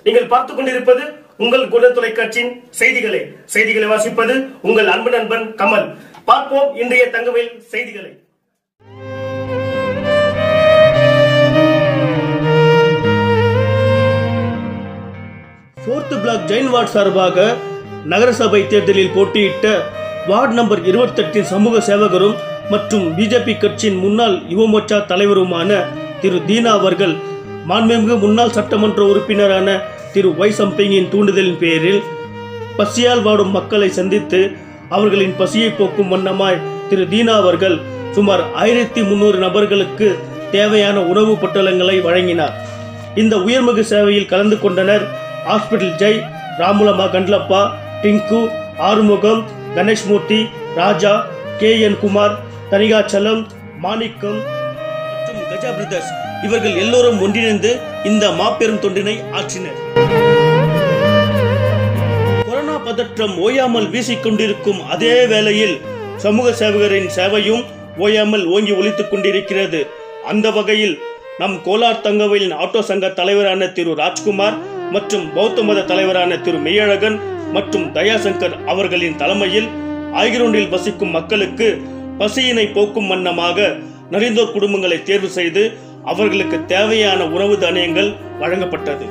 நீங்கள் பார்த்துக் கொண்டிருப்பது உங்கள் குண தொலைக்காட்சியின் செய்திகளை செய்திகளை வாசிப்பது உங்கள் அன்பு நண்பன் கமல் பார்ப்போம் இன்றைய தங்கவேல் செய்திகளை போர்த் பிளாக் ஜெயின் வார்டு சார்பாக நகரசபை தேர்தலில் போட்டியிட்ட வார்டு நம்பர் இருபத்தெட்டின் சமூக சேவகரும் மற்றும் பிஜேபி கட்சியின் முன்னாள் யுவமோர்ச்சா தலைவருமான திரு தீனா அவர்கள் மாண்புமிகு முன்னாள் சட்டமன்ற உறுப்பினரான திரு ஒய் சம்பிங்கின் தூண்டுதலின் பேரில் பசியால் வாடும் மக்களை சந்தித்து அவர்களின் பசியை போக்கும் வண்ணமாய் திரு தீனா அவர்கள் சுமார் ஆயிரத்தி முன்னூறு நபர்களுக்கு தேவையான உணவுப் பொட்டலங்களை வழங்கினார் இந்த உயர்மிகு சேவையில் கலந்து கொண்டனர் ஹாஸ்பிட்டல் ஜெய் ராமுலமா கண்லப்பா டிங்கு ஆறுமுகம் கணேஷ்மூர்த்தி ராஜா கே என் குமார் தனிகாச்சலம் மாணிக்கம் மற்றும் கஜா பிரதர்ஸ் இவர்கள் எல்லோரும் ஒன்றிணைந்து இந்த மாபெரும் தொண்டினை ஆற்றினர் கொரோனா பதற்றம் ஓயாமல் வீசிக்கொண்டிருக்கும் அதே வேளையில் சமூக சேவகரின் சேவையும் ஓயாமல் ஓங்கி ஒலித்துக் கொண்டிருக்கிறது அந்த வகையில் நம் கோலார் தங்கவயலின் ஆட்டோ சங்க தலைவரான திரு ராஜ்குமார் மற்றும் பௌத்த மத தலைவரான திரு மெய்யழகன் மற்றும் தயாசங்கர் அவர்களின் தலைமையில் ஆய்கிரௌண்டில் வசிக்கும் மக்களுக்கு பசியினை போக்கும் வண்ணமாக நலிந்தோர் குடும்பங்களை தேர்வு செய்து அவர்களுக்கு தேவையான உணவு தானியங்கள் வழங்கப்பட்டது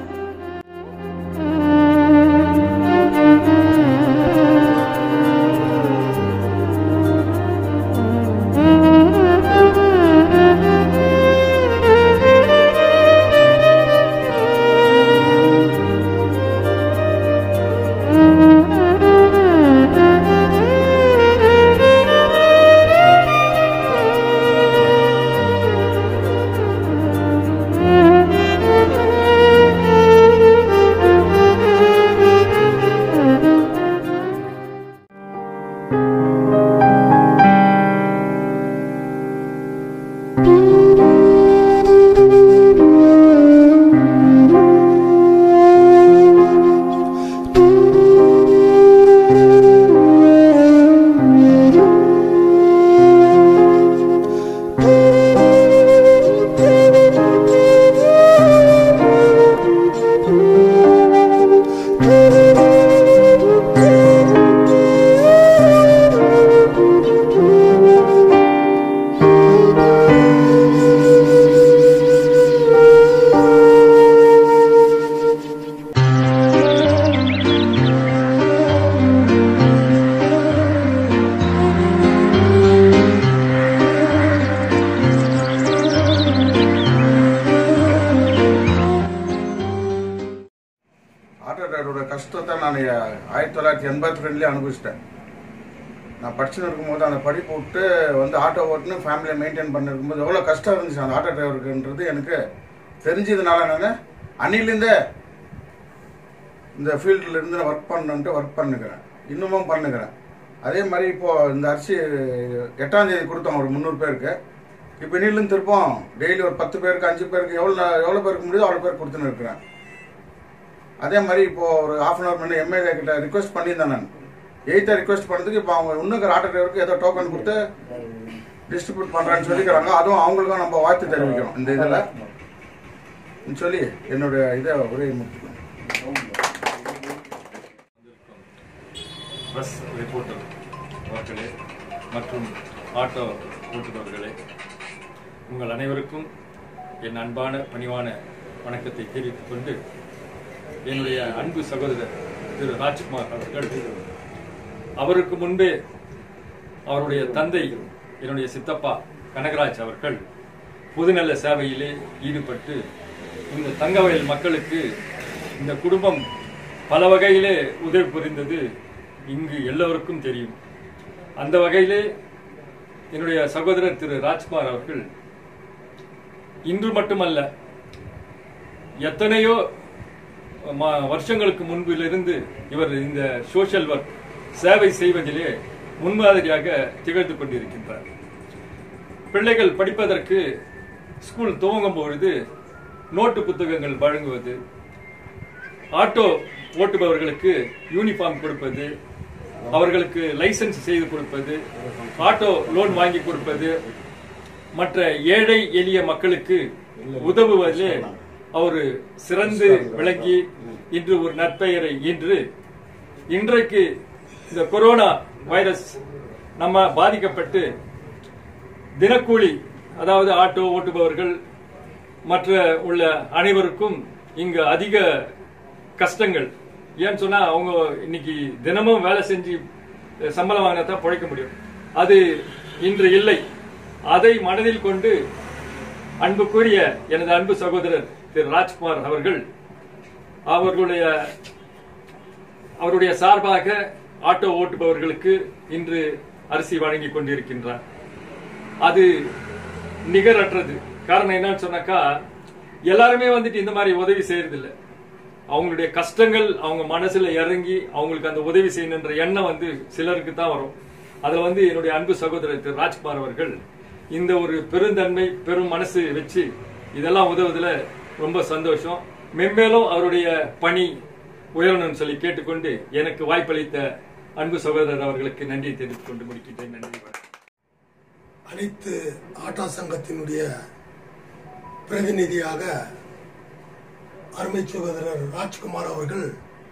ஆட்டோ டிரைவரோட கஷ்டத்தை நான் ஆயிரத்தி தொள்ளாயிரத்தி எண்பத்தி ரெண்டுலேயே அனுபவிச்சிட்டேன் நான் படிச்சுன்னு இருக்கும்போது அந்த படிப்பு விட்டு வந்து ஆட்டோ ஓட்டுன்னு ஃபேமிலியை மெயின்டைன் பண்ணிருக்கும்போது எவ்வளோ கஷ்டம் இருந்துச்சு அந்த ஆட்டோ டிரைவருக்குன்றது எனக்கு தெரிஞ்சதுனால நான் அன்னிலேருந்தே இந்த ஃபீல்டில் இருந்து ஒர்க் பண்ணுன்ட்டு ஒர்க் பண்ணுக்கிறேன் இன்னமும் பண்ணுகிறேன் அதே மாதிரி இப்போ இந்த அரிசி எட்டாம் தேதி கொடுத்தோம் ஒரு முந்நூறு பேருக்கு இப்போ இன்னிலேருந்து திருப்பம் டெய்லி ஒரு பத்து பேருக்கு அஞ்சு பேருக்கு எவ்வளோ எவ்வளோ பேருக்கு முடியுதோ அவ்வளோ பேர் கொடுத்துன்னு இருக்கிறேன் அதே மாதிரி இப்போ ஒரு ஹாஃப் அன் அவர் முன்னாடி எம்எல்ஏ கிட்ட ரிக்வெஸ்ட் பண்ணியிருந்தேன் நான் எயித்தை ரிக்வெஸ்ட் பண்ணதுக்கு இப்போ அவங்க இன்னும் ஆட்டோ டிரைவருக்கு ஏதோ டோக்கன் கொடுத்து டிஸ்ட்ரிபியூட் பண்ணுறான்னு சொல்லிக்கிறாங்க அதுவும் அவங்களுக்கும் நம்ம வாழ்த்து தெரிவிக்கிறோம் இந்த இதில் சொல்லி என்னுடைய இதை உரையை முடிச்சுக்கணும் பஸ் ரிப்போர்ட்டர் அவர்களே மற்றும் ஆட்டோ ஓட்டுநர்களே உங்கள் அனைவருக்கும் என் அன்பான பணிவான வணக்கத்தை தெரிவித்துக் கொண்டு என்னுடைய அன்பு சகோதரர் திரு ராஜ்குமார் அவர்கள் அவருக்கு முன்பே அவருடைய தந்தை என்னுடைய சித்தப்பா கனகராஜ் அவர்கள் பொதுநல சேவையிலே ஈடுபட்டு இந்த தங்கவயல் மக்களுக்கு இந்த குடும்பம் பல வகையிலே உதவி புரிந்தது இங்கு எல்லோருக்கும் தெரியும் அந்த வகையிலே என்னுடைய சகோதரர் திரு ராஜ்குமார் அவர்கள் இன்று மட்டுமல்ல எத்தனையோ ம- வருஷங்களுக்கு முன்பிலிருந்து இவர் இந்த சோஷியல் ஒர்க் சேவை செய்வதிலே முன்மாதிரியாக திகழ்ந்து கொண்டிருக்கின்றார் பிள்ளைகள் படிப்பதற்கு ஸ்கூல் துவங்கும் பொழுது நோட்டு புத்தகங்கள் வழங்குவது ஆட்டோ ஓட்டுபவர்களுக்கு யூனிஃபார்ம் கொடுப்பது அவர்களுக்கு லைசென்ஸ் செய்து கொடுப்பது ஆட்டோ லோன் வாங்கி கொடுப்பது மற்ற ஏழை எளிய மக்களுக்கு உதவுவதிலே அவர் சிறந்து விளங்கி இன்று ஒரு நற்பெயரை ஈன்று இன்றைக்கு இந்த கொரோனா வைரஸ் நம்ம பாதிக்கப்பட்டு தினக்கூலி அதாவது ஆட்டோ ஓட்டுபவர்கள் மற்ற உள்ள அனைவருக்கும் இங்கு அதிக கஷ்டங்கள் ஏன்னு சொன்னா அவங்க இன்னைக்கு தினமும் வேலை செஞ்சு அஹ், சம்பளம் வாங்கினா தான் பிழைக்க முடியும் அது இன்று இல்லை அதை மனதில் கொண்டு அன்புக்குரிய எனது அன்பு சகோதரர் திரு ராஜ்குமார் அவர்கள் அவர்களுடைய அவருடைய சார்பாக ஆட்டோ ஓட்டுபவர்களுக்கு இன்று அரிசி வழங்கி கொண்டிருக்கின்றார் அது நிகரற்றது காரணம் என்னன்னு சொன்னாக்கா எல்லாருமே வந்துட்டு இந்த மாதிரி உதவி செய்யறதில்ல அவங்களுடைய கஷ்டங்கள் அவங்க மனசுல இறங்கி அவங்களுக்கு அந்த உதவி செய்யணுன்ற எண்ணம் வந்து சிலருக்கு தான் வரும் அதுல வந்து என்னுடைய அன்பு சகோதரர் திரு ராஜ்குமார் அவர்கள் இந்த ஒரு பெருந்தன்மை பெரும் மனசு வச்சு இதெல்லாம் உதவுதுல ரொம்ப சந்தோஷம் மென்மேலும் அவருடைய பணி உயரணும்னு சொல்லி கேட்டுக்கொண்டு எனக்கு வாய்ப்பளித்த அன்பு சகோதரர் அவர்களுக்கு நன்றி தெரிவித்துக் கொண்டு முடிக்கின்றேன் நன்றி வணக்கம். அனைத்து ஆட்டா சங்கத்தினுடைய பிரதிநிதியாக அருமை சகோதரர் ராஜ்குமார் அவர்கள்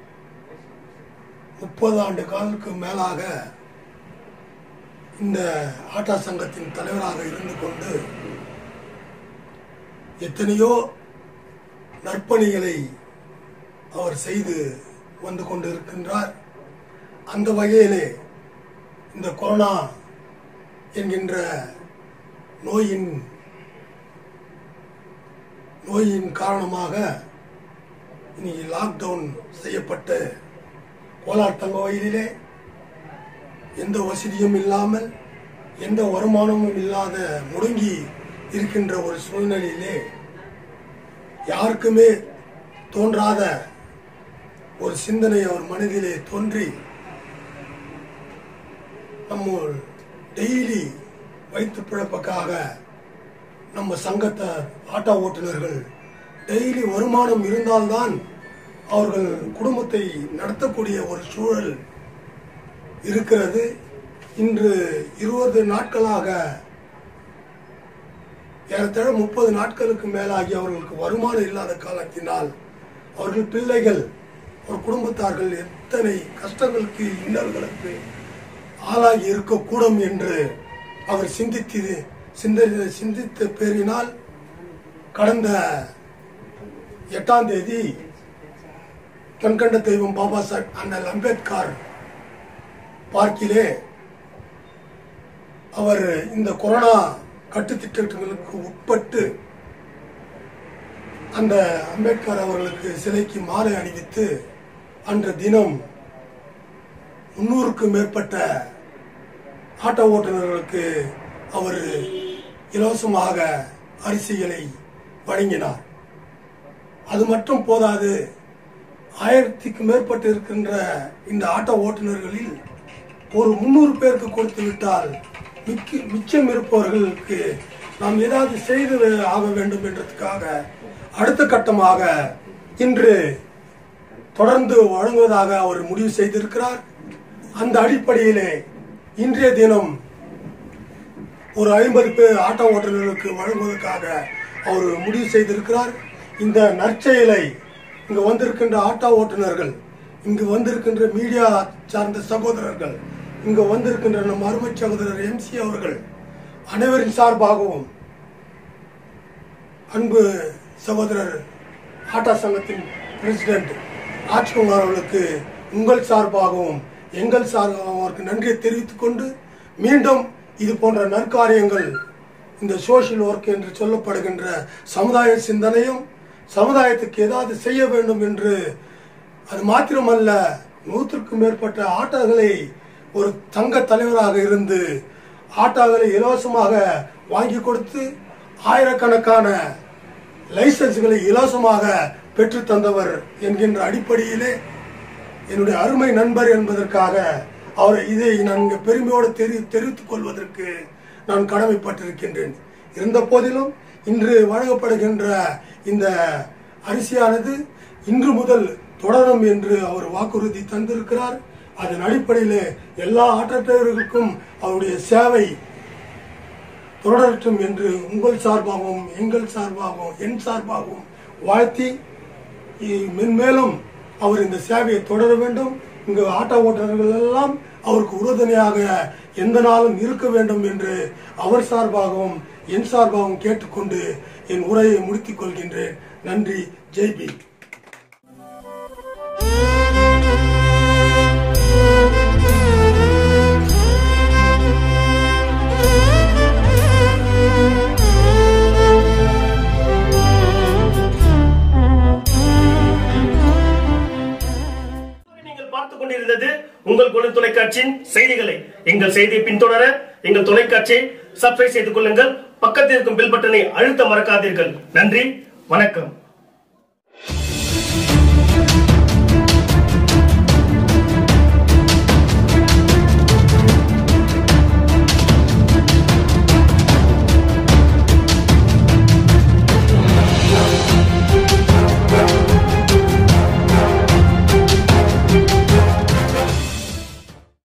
முப்பது ஆண்டு காலுக்கு மேலாக இந்த ஆட்டா சங்கத்தின் தலைவராக இருந்து கொண்டு எத்தனையோ நற்பணிகளை அவர் செய்து வந்து கொண்டிருக்கின்றார் அந்த வகையிலே இந்த கொரோனா என்கின்ற நோயின் நோயின் காரணமாக இன்னைக்கு லாக்டவுன் செய்யப்பட்டு கோலார் தங்க வயலிலே எந்த வசதியும் இல்லாமல் எந்த வருமானமும் இல்லாத முடங்கி இருக்கின்ற ஒரு சூழ்நிலையிலே யாருக்குமே தோன்றாத ஒரு சிந்தனை அவர் மனதிலே தோன்றி நம்ம டெய்லி வயிற்று பிழப்புக்காக நம்ம சங்கத்தை ஆட்டோ ஓட்டுநர்கள் டெய்லி வருமானம் இருந்தால்தான் அவர்கள் குடும்பத்தை நடத்தக்கூடிய ஒரு சூழல் இருக்கிறது இன்று இருபது நாட்களாக ஏறத்தாழ முப்பது நாட்களுக்கு மேலாகி அவர்களுக்கு வருமானம் இல்லாத காலத்தினால் அவர்கள் பிள்ளைகள் ஒரு குடும்பத்தார்கள் எத்தனை கஷ்டங்களுக்கு இன்னல்களுக்கு ஆளாகி இருக்கக்கூடும் என்று அவர் சிந்தித்து சிந்த சிந்தித்த பேரினால் கடந்த எட்டாம் தேதி கண்கண்ட தெய்வம் பாபா சாஹேப் அண்ணல் அம்பேத்கர் பார்க்கிலே அவர் இந்த கொரோனா கட்டுத்திட்டங்களுக்கு உட்பட்டு அந்த அம்பேத்கர் அவர்களுக்கு சிலைக்கு மாலை அணிவித்து அன்ற தினம் முன்னூறுக்கும் மேற்பட்ட ஆட்டோ ஓட்டுநர்களுக்கு அவர் இலவசமாக அரிசிகளை வழங்கினார் அது மட்டும் போதாது ஆயிரத்திற்கு மேற்பட்டு இருக்கின்ற இந்த ஆட்டோ ஓட்டுநர்களில் ஒரு முன்னூறு பேருக்கு கொடுத்து விட்டால் மிக்க மிச்சம் இருப்பவர்களுக்கு நாம் ஏதாவது செய்து ஆக வேண்டும் என்றதுக்காக அடுத்த கட்டமாக இன்று தொடர்ந்து வழங்குவதாக அவர் முடிவு செய்திருக்கிறார் அந்த அடிப்படையிலே இன்றைய தினம் ஒரு ஐம்பது பேர் ஆட்டோ ஓட்டுநர்களுக்கு வழங்குவதற்காக அவர் முடிவு செய்திருக்கிறார் இந்த நற்செயலை இங்கு வந்திருக்கின்ற ஆட்டோ ஓட்டுநர்கள் இங்கு வந்திருக்கின்ற மீடியா சார்ந்த சகோதரர்கள் இங்கு வந்திருக்கின்ற நம் அருமை சகோதரர் எம்சி அவர்கள் அனைவரின் சார்பாகவும் அன்பு சகோதரர் ஆட்டா சங்கத்தின் பிரசிடென்ட் ராஜ்குமார் அவர்களுக்கு உங்கள் சார்பாகவும் எங்கள் சார்பாகவும் அவருக்கு நன்றியை தெரிவித்துக் கொண்டு மீண்டும் இது போன்ற நற்காரியங்கள் இந்த சோஷியல் ஒர்க் என்று சொல்லப்படுகின்ற சமுதாய சிந்தனையும் சமுதாயத்துக்கு ஏதாவது செய்ய வேண்டும் என்று அது மாத்திரமல்ல நூற்றுக்கும் மேற்பட்ட ஆட்டோகளை ஒரு தங்க தலைவராக இருந்து ஆட்டோகளை இலவசமாக வாங்கி கொடுத்து ஆயிரக்கணக்கான லைசன்ஸ்களை இலவசமாக பெற்று தந்தவர் என்கின்ற அடிப்படையிலே என்னுடைய அருமை நண்பர் என்பதற்காக அவர் இதை நான் இங்கு பெருமையோடு தெரி தெரிவித்துக் கொள்வதற்கு நான் கடமைப்பட்டிருக்கின்றேன் இருந்த போதிலும் இன்று வழங்கப்படுகின்ற இந்த அரிசியானது இன்று முதல் தொடரும் என்று அவர் வாக்குறுதி தந்திருக்கிறார் அதன் அடிப்படையில் எல்லா ஆட்டோ டிரைவர்களுக்கும் அவருடைய சேவை தொடரட்டும் என்று உங்கள் சார்பாகவும் எங்கள் சார்பாகவும் என் சார்பாகவும் வாழ்த்தி இ- மென்மேலும் அவர் இந்த சேவையை தொடர வேண்டும் இங்கு ஆட்டோ ஓட்டுநர்கள் எல்லாம் அவருக்கு உறுதுணையாக எந்த நாளும் இருக்க வேண்டும் என்று அவர் சார்பாகவும் என் சார்பாகவும் கேட்டுக்கொண்டு என் உரையை முடித்துக் கொள்கின்றேன் நன்றி ஜெய்பி நீங்கள் பார்த்துக் கொண்டிருந்தது உங்கள் குழு தொலைக்காட்சியின் செய்திகளை எங்கள் செய்தியை பின்தொடர எங்கள் தொலைக்காட்சியை சப்ஸ்கிரைப் செய்து கொள்ளுங்கள் பக்கத்தில் இருக்கும் பில் பட்டனை அழுத்த மறக்காதீர்கள் நன்றி வணக்கம்